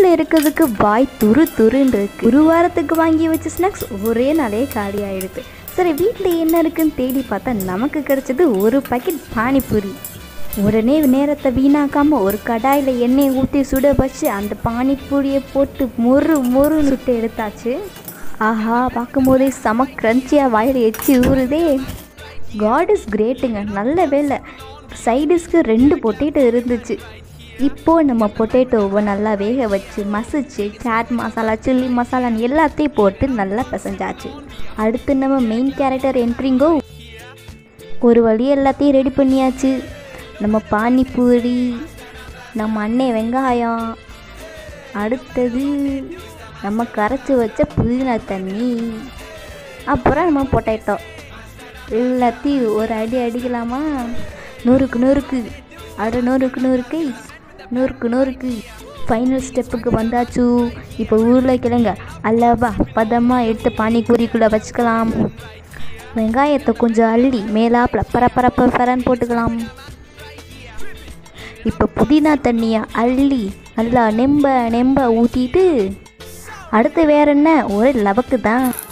இருக்கிறதுக்கு வாய் துரு துருன்னு இருக்கு ஒரு வாரத்துக்கு வாங்கி வச்ச ஸ்நாக்ஸ் ஒரே நாளே காலி ஆயிடுது சரி வீட்டில் என்ன இருக்குன்னு தேடி பார்த்தா நமக்கு கிடைச்சது ஒரு பாக்கெட் பானிபூரி உடனே நேரத்தை வீணாக்காம ஒரு கடாயில் எண்ணெயை ஊற்றி சுட வச்சு அந்த பானிபூரியை போட்டு மொறு மொறுன்னு சுட்டு எடுத்தாச்சு ஆஹா பார்க்கும்போதே செம க்ரன்ச்சியாக வாயில் எச்சி ஊறுதே காட் இஸ் கிரேட்டுங்க நல்ல வேலை சைடிஸ்க்கு ரெண்டு பொட்டேட்டோ இருந்துச்சு இப்போது நம்ம பொட்டேட்டோவை நல்லா வேக வச்சு மசிச்சு சாட் மசாலா சில்லி மசாலான்னு எல்லாத்தையும் போட்டு நல்லா பிசைஞ்சாச்சு அடுத்து நம்ம மெயின் கேரக்டர் என்ட்ரிங்கோ ஒரு வழி எல்லாத்தையும் ரெடி பண்ணியாச்சு நம்ம பானிபூரி நம்ம அண்ணே வெங்காயம் அடுத்தது நம்ம கரைச்சி வச்ச புதினா தண்ணி அப்புறம் நம்ம பொட்டேட்டோ எல்லாத்தையும் ஒரு அடி அடிக்கலாமா நூறுக்கு நூறுக்கு அட நூறுக்கு நூறுக்கு நூறுக்கு நூறுக்கு ஃபைனல் ஸ்டெப்புக்கு வந்தாச்சு இப்போ உருளைக்கிழங்க அல்லவா பதமாக எடுத்து பானிபூரிக்குள்ளே வச்சுக்கலாம் வெங்காயத்தை கொஞ்சம் அள்ளி மேலாப்பில் பரப்பரப்ப ஃபரன் போட்டுக்கலாம் இப்போ புதினா தண்ணியை அள்ளி நல்லா நெம்ப நெம்ப ஊற்றிட்டு அடுத்து வேற என்ன ஒரே லவக்கு தான்